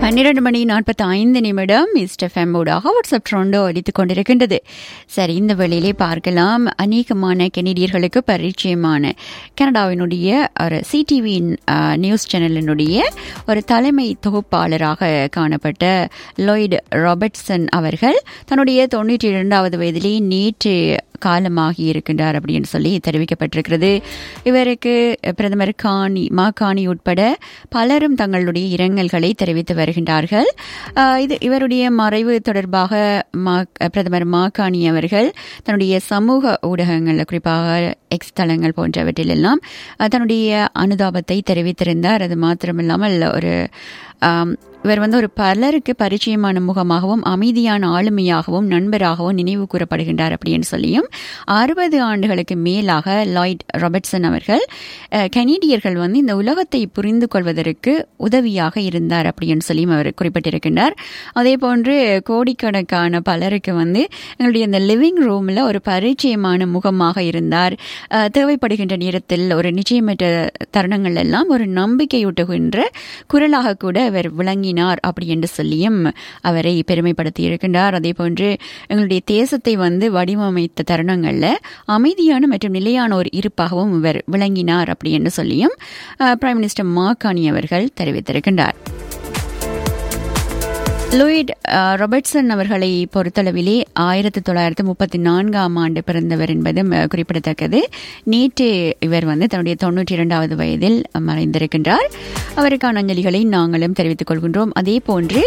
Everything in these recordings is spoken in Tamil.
பன்னிரண்டு மணி நாற்பத்தி ஐந்து நிமிடம் இஸ்டெஃபெம் ஊடாக வாட்ஸ்அப் ட்ரோண்டோ அடித்துக் கொண்டிருக்கின்றது சரி இந்த வேளையிலே பார்க்கலாம் அநேகமான கெனடியர்களுக்கு பரிச்சயமான கனடாவினுடைய ஒரு சிடிவி நியூஸ் சேனலினுடைய ஒரு தலைமை தொகுப்பாளராக காணப்பட்ட லொய்டு ராபர்ட்சன் அவர்கள் தன்னுடைய தொண்ணூற்றி இரண்டாவது வயதிலே நேற்று காலமாகி இருக்கின்றார் அப்படின்னு சொல்லி தெரிவிக்கப்பட்டிருக்கிறது இவருக்கு பிரதமர் காணி மாகாணி உட்பட பலரும் தங்களுடைய இரங்கல்களை தெரிவித்து வருகின்றார்கள் ஆஹ் இது இவருடைய மறைவு தொடர்பாக மா பிரதமர் மாகாணி அவர்கள் தன்னுடைய சமூக ஊடகங்களில் குறிப்பாக எக்ஸ் தளங்கள் போன்றவற்றிலெல்லாம் ஆஹ் தன்னுடைய அனுதாபத்தை தெரிவித்திருந்தார் அது மாத்திரமில்லாமல் ஒரு ஆம், இவர் வந்து ஒரு பலருக்கு பரிச்சயமான முகமாகவும் அமைதியான ஆளுமையாகவும் நண்பராகவும் நினைவு கூறப்படுகின்றார் அப்படின்னு சொல்லியும் அறுபது ஆண்டுகளுக்கு மேலாக லாய்ட் ராபர்ட்சன் அவர்கள் அஹ், கனேடியர்கள் வந்து இந்த உலகத்தை புரிந்து கொள்வதற்கு உதவியாக இருந்தார் அப்படின்னு சொல்லியும் அவர் குறிப்பிட்டிருக்கின்றார் அதே போன்று கோடிக்கணக்கான பலருக்கு வந்து எங்களுடைய இந்த லிவிங் ரூமில் ஒரு பரிச்சயமான முகமாக இருந்தார் அஹ், தேவைப்படுகின்ற நேரத்தில் ஒரு நிச்சயமற்ற தருணங்கள் எல்லாம் ஒரு நம்பிக்கையூட்டுகின்ற குரலாக கூட அவர் விளங்கினார் அப்படி என்று சொல்லியும் அவரை பெருமைப்படுத்தி இருக்கின்றார் அதே போன்று எங்களுடைய தேசத்தை வந்து வடிவமைத்த தருணங்கள்ல அமைதியான மற்றும் நிலையான ஒரு இருப்பாகவும் இவர் விளங்கினார் அப்படி என்று சொல்லியும் அஹ், பிரைம் மினிஸ்டர் மாகாணி அவர்கள் தெரிவித்திருக்கின்றார் லூயிட் அஹ், ராபர்ட்சன் அவர்களை பொறுத்தளவிலே ஆயிரத்தி தொள்ளாயிரத்தி முப்பத்தி நான்காம் ஆண்டு பிறந்தவர் என்பதும் அஹ், குறிப்பிடத்தக்கது நேற்று இவர் வந்து தன்னுடைய தொன்னூற்றி இரண்டாவது வயதில் மறைந்திருக்கின்றார் அவருக்கான அஞ்சலிகளை நாங்களும் தெரிவித்துக் கொள்கின்றோம் அதே போன்று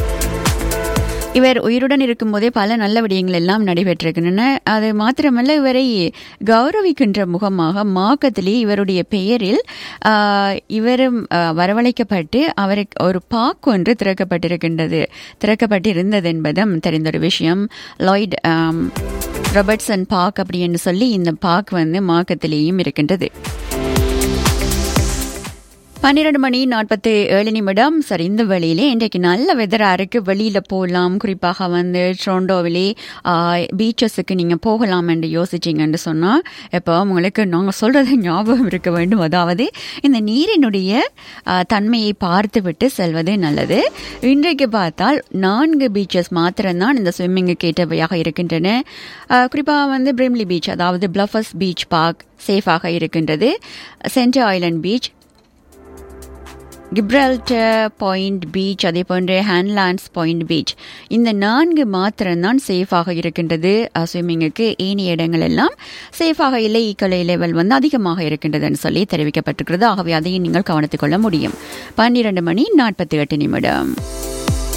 இவர் உயிருடன் இருக்கும்போதே பல நல்ல விடயங்கள் எல்லாம் நடைபெற்றிருக்கின்றன அது மாத்திரமல்ல இவரை கௌரவிக்கின்ற முகமாக மாக்கத்திலே இவருடைய பெயரில் ஆஹ், இவரும் ஆஹ், வரவழைக்கப்பட்டு அவருக்கு ஒரு பாக் ஒன்று திறக்கப்பட்டிருக்கின்றது திறக்கப்பட்டிருந்தது என்பதும் தெரிந்த ஒரு விஷயம் லாய்ட் ஆம், ராபர்ட்சன் பாக் அப்படின்னு சொல்லி இந்த பாக் வந்து மாக்கத்திலேயும் இருக்கின்றது பன்னிரண்டு மணி நாற்பத்தி ஏழு நிமிடம் சரி இந்த வேளையிலே இன்றைக்கு நல்ல வெதரா இருக்கு வெளியில போகலாம் குறிப்பாக வந்து ட்ரோண்டோவிலே பீச்சஸுக்கு நீங்க போகலாம் என்று யோசிச்சீங்கன்னு சொன்னா இப்போ உங்களுக்கு நாங்க சொல்றது ஞாபகம் இருக்க வேண்டும் அதாவது இந்த நீரினுடைய ஆ, தன்மையை பார்த்துவிட்டு செல்வது நல்லது இன்றைக்கு பார்த்தால் நான்கு பீச்சஸ் மாத்திரம்தான் இந்த ஸ்விம்மிங்குக்கு ஏற்றவையாக இருக்கின்றன ஆ, குறிப்பாக வந்து பிரிம்லி பீச் அதாவது பிளஃபஸ் பீச் பார்க் சேஃபாக இருக்கின்றது Centre Island beach Gibraltar Point beach அதே போன்று ஹேண்ட்லாண்ட்ஸ் பாயிண்ட் பீச் இந்த நான்கு மாத்திரம்தான் சேஃபாக இருக்கின்றது ஸ்விம்மிங்குக்கு ஏனைய இடங்கள் எல்லாம் சேஃபாக இல்லை ஈக்கலை லெவல் வந்து அதிகமாக இருக்கின்றதுன்னு சொல்லி தெரிவிக்கப்பட்டிருக்கிறது ஆகவே அதையும் நீங்கள் கவனித்துக் கொள்ள முடியும் பன்னிரண்டு மணி நாற்பத்தி எட்டு நிமிடம்